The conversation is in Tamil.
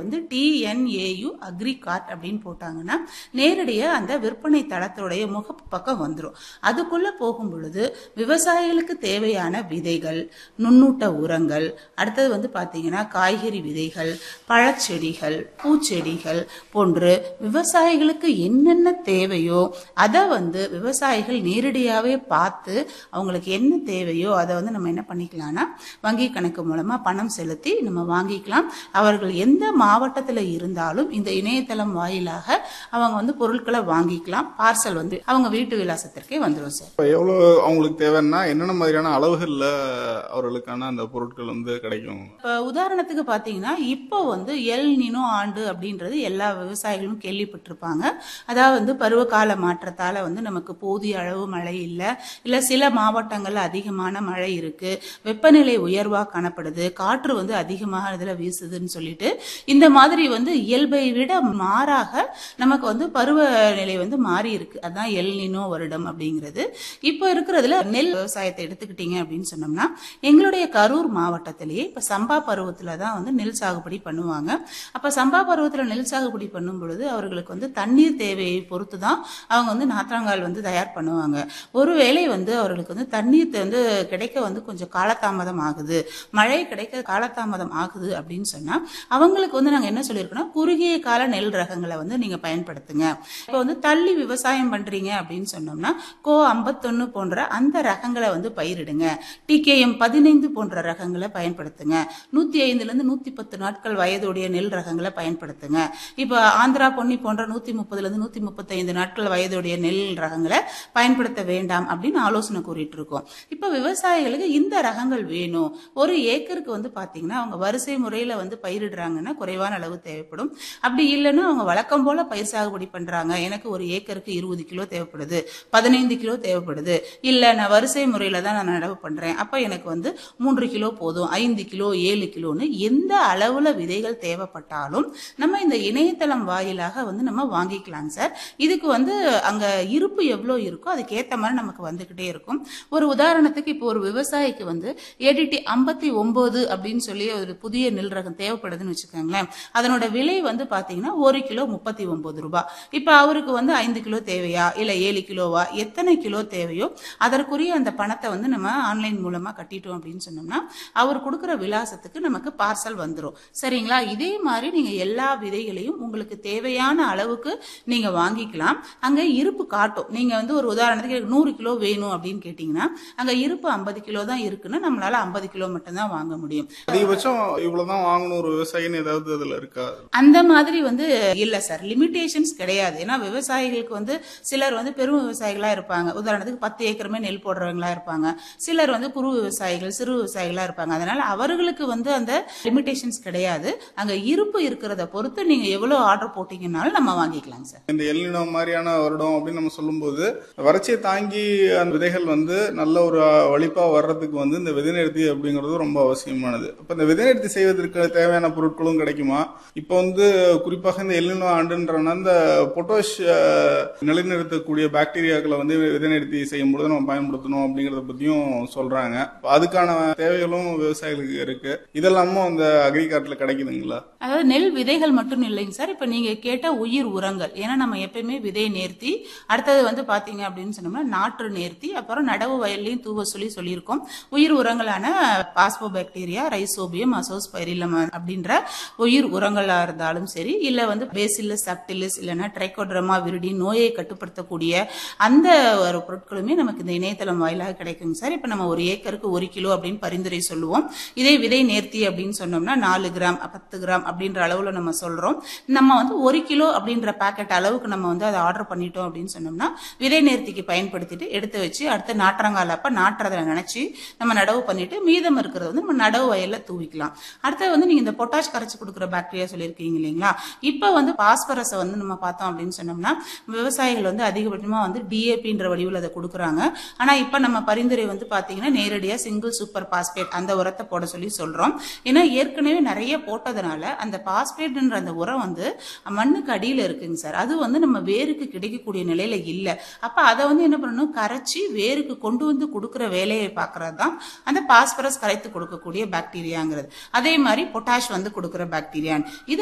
வந்து டிஎன்ஏயு அக்ரிகார்ட் அப்படின்னு போட்டாங்கன்னா நேரடியாக அந்த விற்பனை தளத்துடைய முகப்பு பக்கம் வந்துடும் அதுக்குள்ள போகும் பொழுது விவசாயிகளுக்கு தேவையான விதைகள் நுண்ணூட்ட உரங்கள் அடுத்தது வந்து பார்த்தீங்கன்னா காய்கறி விதைகள் பழச்செடிகள் பூச்செடிகள் போன்று விவசாயிகளுக்கு என்னென்ன தேவையோ அதை வந்து விவசாயிகள் நேரடியாகவே பார்த்து அவங்களுக்கு என்ன தேவையோ அதை வந்து நம்ம என்ன பண்ணிக்கலாம்னா வங்கி கணக்கு மூலமா பணம் செலுத்தி நம்ம வாங்கிக்கலாம் அவர்கள் எந்த மாவட்டத்தில் இருந்தாலும் இந்த இணையதளம் வாயிலாக அவங்க வந்து பொருட்களை வாங்கிக்கலாம் பார்சல் வந்து அவங்க வீட்டு விலாசத்திற்கே வந்துடும் சார் இப்போ எவ்வளோ அவங்களுக்கு தேவைன்னா என்னென்ன மாதிரியான அளவுகளில் அவர்களுக்கான அந்த பொருட்கள் வந்து கிடைக்கும் இப்போ உதாரணத்துக்கு பார்த்தீங்கன்னா இப்போ வந்து எல் நினோ ஆண்டு அப்படின்றது எல்லா விவசாயிகளும் கேள்விப்பட்டிருப்பாங்க அதாவது வந்து பருவகால மாற்றத்தால் வந்து நமக்கு போதிய அளவு மழை இல்லை இல்லை சில மாவட்டங்களில் அதிகமான மழை இருக்கு வெப்பநிலை உயர்வாக காணப்படுது காற்று வந்து அதிகமாக இதில் வீசுதுன்னு சொல்லிட்டு இந்த மாதிரி வந்து இயல்பை விட மாறாக நமக்கு வந்து பருவநிலை வந்து மாறி இருக்கு அதான் எல் நினோ வருடம் அப்படிங்கிறது இப்போ இருக்கிறதுல நெல் விவசாயத்தை எடுத்துக்கிட்டீங்க அப்படின்னு சொன்னோம்னா எங்களுடைய கரூர் மாவட்டத்திலேயே இப்போ சம்பா பருவத்தில் தான் வந்து நெல் சாகுபடி பண்ணுவாங்க அப்போ சம்பா பருவத்தில் நெல் சாகுபடி பண்ணும் பொழுது அவர்களுக்கு வந்து தண்ணீர் தேவையை பொறுத்து தான் அவங்க வந்து நாற்றாங்கால் வந்து தயார் பண்ணுவாங்க ஒருவேளை வந்து அவர்களுக்கு வந்து தண்ணீர் வந்து கிடைக்க வந்து கொஞ்சம் காலதாமதம் ஆகுது மழை கிடைக்க காலதாமதம் ஆகுது அப்படின்னு சொன்னா அவங்களுக்கு வந்து நாங்க என்ன சொல்லியிருக்கோம்னா குறுகிய கால நெல் ரகங்களை வந்து நீங்க பயன்படுத்துங்க இப்போ வந்து தள்ளி விவசாயம் பண்றீங்க அப்படின்னு சொன்னோம்னா கோ ஐம்பத்தொன்னு போன்ற அந்த ரகங்களை வந்து பயிரிடுங்க டிகேஎம் பதினைந்து போன்ற ரகங்களை பயன்படுத்துங்க நூத்தி ஐந்துல இருந்து நூத்தி பத்து நாட்கள் வயதுடைய நெல் ரகங்களை பயன்படுத்துங்க இப்போ ஆந்திரா பொன்னி போன்ற நூத்தி முப்பதுல இருந்து நூத்தி முப்பத்தைந்து நாட்கள் வயதுடைய நெல் ரகங்களை பயன்படுத்த வேண்டாம் அப்படின்னு ஆலோசனை கூறிட்டு இருக்கோம் இப்போ விவசாயிகளுக்கு இந்த ரகங்கள் வேணும் ஒரு ஏக்கருக்கு வந்து பாத்தீங்கன்னா அவங்க வரிசை முறையில வந்து பயிரிடுறாங்கன்னா குறைவான அளவு தேவைப்படும் அப்படி இல்லைன்னா அவங்க வழக்கம் போல பயிர் சாகுபடி பண்றாங்க எனக்கு ஒரு ஏக்கருக்கு இருபது கிலோ தேவைப்படுது பதினைந்து கிலோ தேவைப்படுது இல்ல நான் வரிசை முறையில தான் நான் நடவு பண்றேன் அப்ப எனக்கு வந்து மூன்று கிலோ போதும் ஐந்து கிலோ ஏழு கிலோன்னு எந்த அளவுல விதைகள் தேவைப்பட்டாலும் நம்ம இந்த இணையதளம் வாயிலாக வந்து நம்ம வாங்கிக்கலாம் சார் இதுக்கு வந்து அங்க இருப்பு எவ்வளோ இருக்கோ அதுக்கேற்ற மாதிரி நமக்கு வந்துகிட்டே இருக்கும் ஒரு உதாரணத்துக்கு இப்போ ஒரு விவசாயிக்கு வந்து ஏடிடி ஐம்பத்தி ஒன்பது அப்படின்னு சொல்லி ஒரு புதிய நெல் ரகம் தேவைப்படுதுன்னு வச்சுக்கோங்களேன் அதனோட விலை வந்து பாத்தீங்கன்னா ஒரு கிலோ முப்பத்தி ஒன்பது ரூபாய் இப்போ அவருக்கு வந்து ஐந்து கிலோ தேவையா இல்ல ஏழு கிலோவா எத்தனை கிலோ தேவையோ அதற்குரிய அந்த பணத்தை வந்து நம்ம ஆன்லைன் மூலமா கட்டிட்டோம் அப்படின்னு சொன்னோம்னா அவர் கொடுக்குற விலாசத்துக்கு நமக்கு பார்சல் வந்துடும் சரிங்களா இதே மாதிரி நீங்க எல்லா விதைகளையும் உங்களுக்கு தேவையான அளவுக்கு நீங்க வாங்கிக்கலாம் அங்க இருப்பு காட்டும் நீங்க வந்து ஒரு உதாரணத்துக்கு எனக்கு நூறு கிலோ வேணும் அப்படின்னு கேட்டீங்கன்னா அங்க இருப்பு ஐம்பது கிலோ தான் இருக்குன்னா நம்மளால ஐம்பது கிலோ மட்டும் தான் வாங்க முடியும் அதிகபட்சம் இவ்வளவுதான் வாங்கணும் ஒரு விவசாயின்னு ஏதாவது அதுல இருக்கா அந்த மாதிரி வந்து இல்ல சார் லிமிடேஷன்ஸ் கிடையாது ஏன்னா விவசாயிகளுக்கு வந்து சிலர் வந்து பெரும் விவசாயிகளா இருப்பாங்க உதாரணத்துக்கு பத்து ஏக்கருமே நெல் போடுறவங்களா இருப்பாங்க சிலர் வந்து குறு விவசாயிகள் சிறு விவசாயிகளா இருப்பாங்க அதனால அவர்களுக்கு வந்து அந்த லிமிடேஷன்ஸ் கிடையாது அங்க இருப்பு இருக்கிறத பொறுத்து நீங்க எவ்வளவு ஆர்டர் போட்டீங்கன்னாலும் நம்ம வாங்கிக்கலாம் சார் இந்த எல்லினோ மாதிரியான வருடம் அப்படின்னு நம்ம சொல்லும்போது வறட்சியை தாங்கி அந்த விதைகள் வந்து நல்ல ஒரு வலிப்பா வர்றதுக்கு வந்து இந்த விதைநிறுத்தி அப்படிங்கிறது ரொம்ப அவசியமானது அப்ப இந்த விதைநிறுத்தி செய்வதற்கு தேவையான பொருட்களும் கிடைக்குமா இப்போ வந்து குறிப்பாக இந்த எல்லினோ ஆண்டுன்றனா இந்த பொட்டாஷ் அஹ், நிலைநிறுத்தக்கூடிய பாக்டீரியாக்களை வந்து விதைநிறுத்தி செய்யும் பொழுது நம்ம பயன்படுத்தணும் அப்படிங்கறத பத்தியும் சொல்றாங்க அப்ப அதுக்கான தேவைகளும் விவசாயிகளுக்கு இருக்கு இதெல்லாமும் அந்த அக்ரிகார்ட்ல கிடைக்குதுங்களா அதாவது நெல் விதைகள் மட்டும் இல்லைங்க சார் இப்ப நீங்க கேட்ட உயிர் உரங்கள் ஏன்னா நம்ம எப்பயுமே விதை நேர்த்தி அடுத்தது வந்து பாத்தீங்க அப்படின்னு சொன்னோம்னா நாற்று நேர்த்தி அப்புறம் நடவு வயல்லையும் தூவ சொல்லி சொல்லியிருக்கோம் உயிர் உரங்களான பாஸ்போ பாக்டீரியா ரைசோபியம் அசோஸ்பைரிலம் அப்படின்ற உயிர் உரங்களா இருந்தாலும் சரி இல்ல வந்து பேசில்லஸ் சப்டிலிஸ் இல்லைன்னா ட்ரைகோட்ரமா விருடி நோயை கட்டுப்படுத்தக்கூடிய அந்த ஒரு பொருட்களுமே நமக்கு இந்த இணையதளம் வாயிலாக கிடைக்குங்க சார் இப்ப நம்ம ஒரு ஏக்கருக்கு ஒரு கிலோ அப்படின்னு பரிந்துரை சொல்லுவோம் இதே விதை நேர்த்தி அப்படின்னு சொன்னோம்னா நாலு கிராம் பத்து கிராம் அப்படின்ற அளவுல நம்ம சொல்றோம் நம்ம வந்து ஒரு கிலோ அப்படின்ற பாக்கெட் அளவுக்கு நம்ம வந்து அதை ஆர்டர் பண்ணிட்டோம் அப்படின்னு சொன்னோம்னா விதை நேர்த்திக்கு பயன்படுத்திட்டு எடுத்து வச்சு அடுத்து நாற்றங்கால அப்ப நாட்டுறதை நினைச்சு நம்ம நடவு பண்ணிட்டு மீதம் இருக்கிறத வந்து நம்ம நடவு வயல்ல தூவிக்கலாம் அடுத்து வந்து நீங்க இந்த பொட்டாஷ் கரைச்சு கொடுக்குற பாக்டீரியா சொல்லியிருக்கீங்க இல்லைங்களா இப்ப வந்து பாஸ்பரஸை வந்து நம்ம பார்த்தோம் அப்படின்னு சொன்னோம்னா விவசாயிகள் வந்து அதிகபட்சமா வந்து டிஏபின்ற வடிவில் அதை கொடுக்குறாங்க ஆனா இப்ப நம்ம பரிந்துரை வந்து பாத்தீங்கன்னா நேரடியா சிங்கிள் சூப்பர் பாஸ்பேட் அந்த உரத்தை போட சொல்லி சொல்றோம் ஏன்னா ஏற்கனவே நிறைய போட்டதுனால அந்த பாஸ்பேட்ன்ற அந்த உரம் வந்து மண்ணுக்கு அடியில இருக்குங்க சார் அது வந்து நம்ம வேருக்கு கிடைக்கக்கூடிய நிலையில இல்ல அப்ப அதை வந்து என்ன பண்ணணும் கரைச்சி வேருக்கு கொண்டு வந்து கொடுக்குற வேலையை பார்க்கறது தான் அந்த பாஸ்பரஸ் கரைத்து கொடுக்கக்கூடிய பாக்டீரியாங்கிறது அதே மாதிரி பொட்டாஷ் வந்து கொடுக்குற பாக்டீரியா இது